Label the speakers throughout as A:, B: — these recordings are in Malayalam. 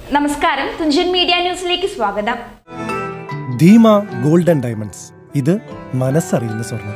A: നമസ്കാരം തുഞ്ചൻ മീഡിയ ന്യൂസിലേക്ക് സ്വാഗതം
B: ധീമ ഗോൾഡൻ ഡയമണ്ട്സ് ഇത് മനസ്സറിയുന്ന സ്വർണം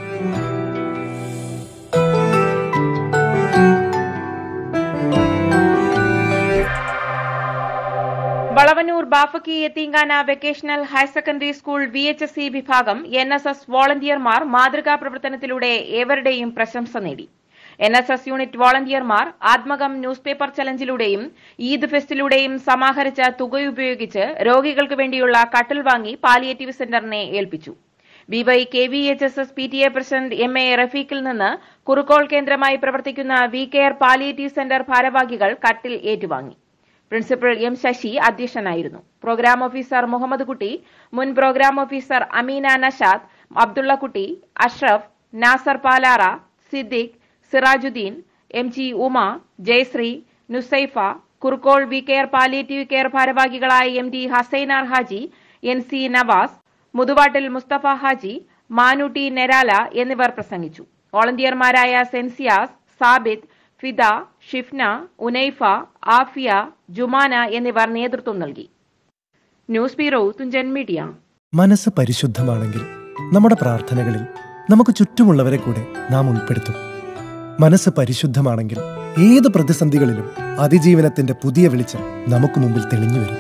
C: Valavannur Bafakhy Yatheemkhana vocational higher secondary school V H S S വിഭാഗം എൻ എസ് എസ് വോളണ്ടിയർമാർ മാതൃകാ പ്രവർത്തനത്തിലൂടെ ഏവരുടെയും പ്രശംസ നേടി എൻ എസ് എസ് യൂണിറ്റ് വോളണ്ടിയർമാർ ആത്മകം ന്യൂസ് പേപ്പർ ചലഞ്ചിലൂടെയും ഈദ് ഫെസ്റ്റിലൂടെയും സമാഹരിച്ച തുകയുപയോഗിച്ച് രോഗികൾക്ക് വേണ്ടിയുള്ള കട്ടിൽ വാങ്ങി പാലിയേറ്റീവ് സെന്ററിനെ ഏൽപ്പിച്ചു ബിവൈ K V H S S P T A president M A റഫീഖിൽ നിന്ന് കുറുക്കോൾ കേന്ദ്രമായി പ്രവർത്തിക്കുന്ന വി കെയർ പാലിയേറ്റീവ് സെന്റർ ഭാരവാഹികൾ കട്ടിൽ ഏറ്റുവാങ്ങി പ്രിൻസിപ്പൽ എം ശശി അധ്യക്ഷനായിരുന്നു പ്രോഗ്രാം ഓഫീസർ മുഹമ്മദ് കുട്ടി മുൻ programme officer Amina Nashad Abdullakutty Ashraf Nasar Palara Siddique Sirajuddin M G Uma Jayasree Nusaifa Kurkkol V care palliative care ഭാരവാഹികളായ M D Hasainar Haji N C Navas Muthuvattil Mustafa Haji Manutty Nerala എന്നിവർ പ്രസംഗിച്ചു വോളണ്ടിയർമാരായ സെൻസിയാസ് സാബിത് ഫിദ ഷിഫ്ന ഉനൈഫ ആഫിയ ജുമാന എന്നിവർ നേതൃത്വം നൽകി ന്യൂസ് ബ്യൂറോ തുഞ്ചൻ മീഡിയ
B: മനസ്സ് പരിശുദ്ധമാണെങ്കിൽ നമ്മുടെ പ്രാർത്ഥനകളിൽ നമുക്ക് ചുറ്റുമുള്ളവരെ കൂടെ നാം ഉൾപ്പെടുത്തും മനസ്സ് പരിശുദ്ധമാണെങ്കിൽ ഏത് പ്രതിസന്ധികളിലും അതിജീവനത്തിന്റെ പുതിയ വെളിച്ചം നമുക്ക് മുമ്പിൽ തെളിഞ്ഞു വരും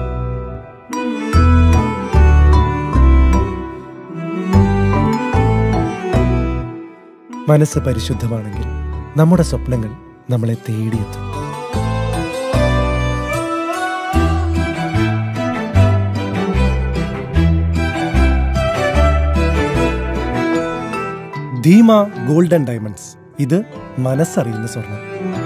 B: മനസ്സ് പരിശുദ്ധമാണെങ്കിൽ നമ്മുടെ സ്വപ്നങ്ങൾ നമ്മളെ തേടിയെത്തും ധീമ ഗോൾഡൻ ഡയമണ്ട്സ് ഇത് മനസ്സറിയുന്ന സ്വർണം